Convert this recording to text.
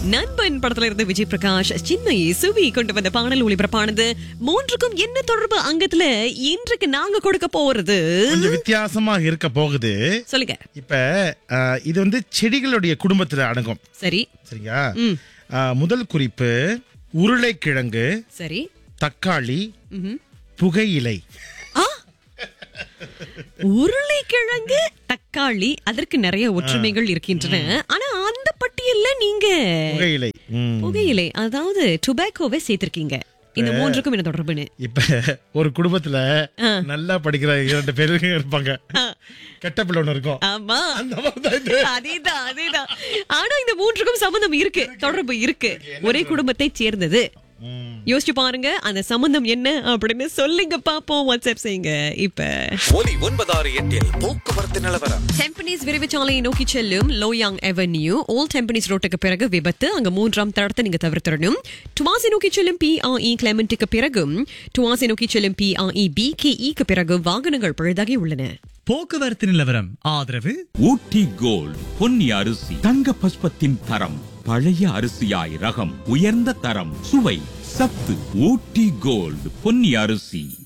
நண்பன் படத்துல இருந்து விஜய் பிரகாஷ் சின்மயி சுவி கொண்டு வந்த பாடல் ஒளிபரப்பானது மூன்றுக்கும் என்ன தொடர்பு அங்கத்துல இன்றைக்கு நாங்க கொடுக்க போறது கொஞ்சம் வித்தியாசமாக இருக்க போகுது சொல்லுங்க இப்ப அஹ், இது வந்து செடிகளுடைய குடும்பத்துல அடங்கும் சரி சரியா அஹ், முதல் குறிப்பு உருளைக்கிழங்கு சரி தக்காளி ம்ஹும். புகையிலை ஆ உருளைக்கிழங்கு தக்காளி அதற்கு நிறைய ஒற்றுமைகள் இருக்கின்றன ஆனா அந்த பட்டியல்ல நீங்க புகையிலை ம். புகையிலை அதாவது டுபாக்கோவை சேர்த்திருக்கீங்க இந்த மூன்றுக்கும் என்ன தொடர்புன்னு இப்ப ஒரு குடும்பத்துல நல்லா படிக்கிற இரண்டு பேருங்க இருப்பாங்க கெட்ட பிள்ளை ஒண்ணு இருக்கும் ஆமா அந்த மாதிரிதான் இது. அதேதான் அதேதான் ஆனா இந்த மூன்றுக்கும் சம்பந்தம் இருக்கு தொடர்பு இருக்கு ஒரே குடும்பத்தை சேர்ந்தது ம். யோசிச்சு பாருங்க அந்த சம்பந்தம் என்ன அப்படின்னு சொல்லுங்க பாப்போம் வாட்ஸ்அப் செய்யுங்க இப்ப ஒலி ஒன்பதாறு எட்டில் போக்குவரத்து நிலவரம் டெம்பனிஸ் விரைவுச்சாலையை நோக்கி செல்லும் லோயாங் அவென்யூ ஓல்ட் டெம்பனிஸ் ரோட்டுக்கு பிறகு விபத்து அங்க மூன்றாம் தடத்தை நீங்க தவிர்த்திடணும் டுவாசி நோக்கி செல்லும் பி ஆர் இ கிளமெண்ட்டுக்கு பிறகும் டுவாசி நோக்கி செல்லும் P R E P K இக்கு பிறகு வாகனங்கள் பழுதாகி உள்ளன போக்குவரத்து நிலவரம் ஆதரவு ஊட்டி கோல்ட் பொன்னி அரிசி தங்க பஸ்பத்தின் தரம் பழைய அரிசியாய் ரகம் உயர்ந்த தரம் சுவை சத்து ஊட்டி கோல்ட் பொன்னி அரிசி